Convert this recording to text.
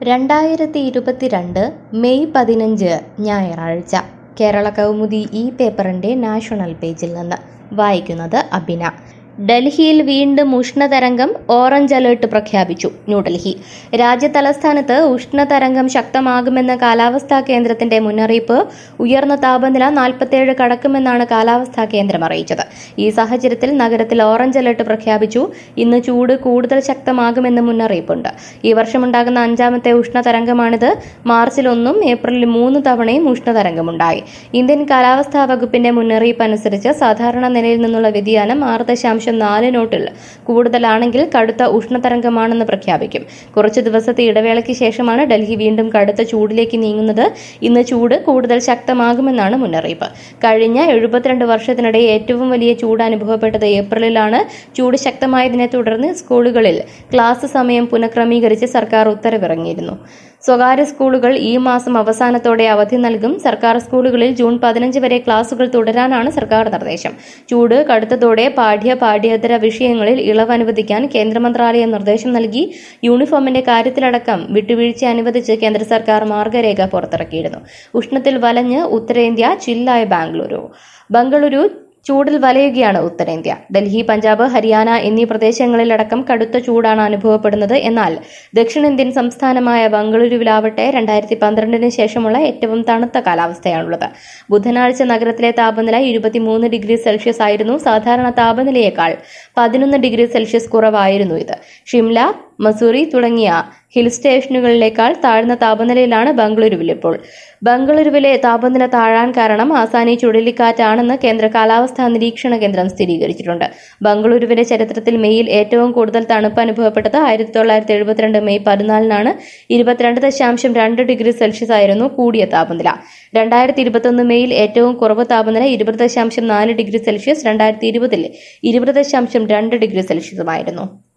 രണ്ടായിരത്തി ഇരുപത്തിരണ്ട് മെയ് പതിനഞ്ച് ഞായറാഴ്ച കേരള കൗമുദി ഈ പേപ്പറിൻ്റെ നാഷണൽ പേജിൽ നിന്ന് വായിക്കുന്നത് അബിന ഡൽഹിയിൽ വീണ്ടും ഉഷ്ണതരംഗം ഓറഞ്ച് അലേർട്ട് പ്രഖ്യാപിച്ചു ന്യൂഡൽഹി രാജ്യതലസ്ഥാനത്ത് ഉഷ്ണതരംഗം ശക്തമാകുമെന്ന കാലാവസ്ഥാ കേന്ദ്രത്തിന്റെ മുന്നറിയിപ്പ് ഉയർന്ന താപനില നാൽപ്പത്തേഴ് കടക്കുമെന്നാണ് കാലാവസ്ഥാ കേന്ദ്രം അറിയിച്ചത് ഈ സാഹചര്യത്തിൽ നഗരത്തിൽ ഓറഞ്ച് അലേർട്ട് പ്രഖ്യാപിച്ചു ഇന്ന് ചൂട് കൂടുതൽ ശക്തമാകുമെന്ന് മുന്നറിയിപ്പുണ്ട് ഈ വർഷമുണ്ടാകുന്ന അഞ്ചാമത്തെ ഉഷ്ണതരംഗമാണിത് മാർച്ചിൽ ഒന്നും ഏപ്രിലിൽ മൂന്ന് തവണയും ഉഷ്ണതരംഗമുണ്ടായി ഇന്ത്യൻ കാലാവസ്ഥാ വകുപ്പിന്റെ മുന്നറിയിപ്പ് അനുസരിച്ച് സാധാരണ നിലയിൽ നിന്നുള്ള വ്യതിയാനം ആറ് ദശാംശം നാല് നോട്ടിൽ കൂടുതലാണെങ്കിൽ കടുത്ത ഉഷ്ണതരംഗമാണെന്ന് പ്രഖ്യാപിക്കും കുറച്ചു ദിവസത്തെ ഇടവേളയ്ക്ക് ശേഷമാണ് ഡൽഹി വീണ്ടും കടുത്ത ചൂടിലേക്ക് നീങ്ങുന്നത് ഇന്ന് ചൂട് കൂടുതൽ ശക്തമാകുമെന്നാണ് മുന്നറിയിപ്പ് കഴിഞ്ഞ എഴുപത്തിരണ്ട് വർഷത്തിനിടെ ഏറ്റവും വലിയ ചൂട് അനുഭവപ്പെട്ടത് ഏപ്രിലിലാണ് ചൂട് ശക്തമായതിനെ തുടർന്ന് സ്കൂളുകളിൽ ക്ലാസ് സമയം പുനഃക്രമീകരിച്ച് സർക്കാർ ഉത്തരവിറങ്ങിയിരുന്നു സ്വകാര്യ സ്കൂളുകൾ ഈ മാസം അവസാനത്തോടെ അവധി നൽകും സർക്കാർ സ്കൂളുകളിൽ ജൂൺ പതിനഞ്ച് വരെ ക്ലാസുകൾ തുടരാനാണ് സർക്കാർ നിർദ്ദേശം ചൂട് കടുത്തതോടെ പാഠ്യ പാഠ്യേതര വിഷയങ്ങളിൽ ഇളവ് അനുവദിക്കാൻ കേന്ദ്ര മന്ത്രാലയം നിർദ്ദേശം നൽകി യൂണിഫോമിന്റെ കാര്യത്തിലടക്കം വിട്ടുവീഴ്ച അനുവദിച്ച് കേന്ദ്ര സർക്കാർ മാർഗരേഖ പുറത്തിറക്കിയിരുന്നു ഉഷ്ണത്തിൽ വലഞ്ഞ് ഉത്തരേന്ത്യ ചില്ലായ ബാംഗ്ലൂരു ബംഗളൂരു ചൂടിൽ വലയുകയാണ് ഉത്തരേന്ത്യ ഡൽഹി പഞ്ചാബ് ഹരിയാന എന്നീ പ്രദേശങ്ങളിലടക്കം കടുത്ത ചൂടാണ് അനുഭവപ്പെടുന്നത് എന്നാൽ ദക്ഷിണേന്ത്യൻ സംസ്ഥാനമായ ബംഗളൂരുവിലാവട്ടെ രണ്ടായിരത്തി പന്ത്രണ്ടിന് ശേഷമുള്ള ഏറ്റവും തണുത്ത കാലാവസ്ഥയാണുള്ളത് ബുധനാഴ്ച നഗരത്തിലെ താപനില ഇരുപത്തിമൂന്ന് ഡിഗ്രി സെൽഷ്യസ് ആയിരുന്നു സാധാരണ താപനിലയേക്കാൾ പതിനൊന്ന് ഡിഗ്രി സെൽഷ്യസ് കുറവായിരുന്നു ഇത് ഷിംല മസൂറി തുടങ്ങിയ ഹിൽ സ്റ്റേഷനുകളിലേക്കാൾ താഴ്ന്ന താപനിലയിലാണ് ബംഗളൂരുവിൽ ഇപ്പോൾ ബംഗളൂരുവിലെ താപനില താഴാൻ കാരണം ആസാനി ചുഴലിക്കാറ്റാണെന്ന് കേന്ദ്ര കാലാവസ്ഥാ നിരീക്ഷണ കേന്ദ്രം സ്ഥിരീകരിച്ചിട്ടുണ്ട് ബംഗളൂരുവിന്റെ ചരിത്രത്തിൽ മെയ്യിൽ ഏറ്റവും കൂടുതൽ തണുപ്പ് അനുഭവപ്പെട്ടത് ആയിരത്തി തൊള്ളായിരത്തി എഴുപത്തിരണ്ട് മെയ് പതിനാലിനാണ് ഇരുപത്തിരണ്ട് ദശാംശം രണ്ട് ഡിഗ്രി സെൽഷ്യസ് ആയിരുന്നു കൂടിയ താപനില രണ്ടായിരത്തി ഇരുപത്തൊന്ന് മെയ്യിൽ ഏറ്റവും കുറവ് താപനില ഇരുപത് ദശാംശം നാല് ഡിഗ്രി സെൽഷ്യസ് രണ്ടായിരത്തി ഇരുപതിൽ ഇരുപത് ദശാംശം രണ്ട് ഡിഗ്രി സെൽഷ്യസുമായിരുന്നു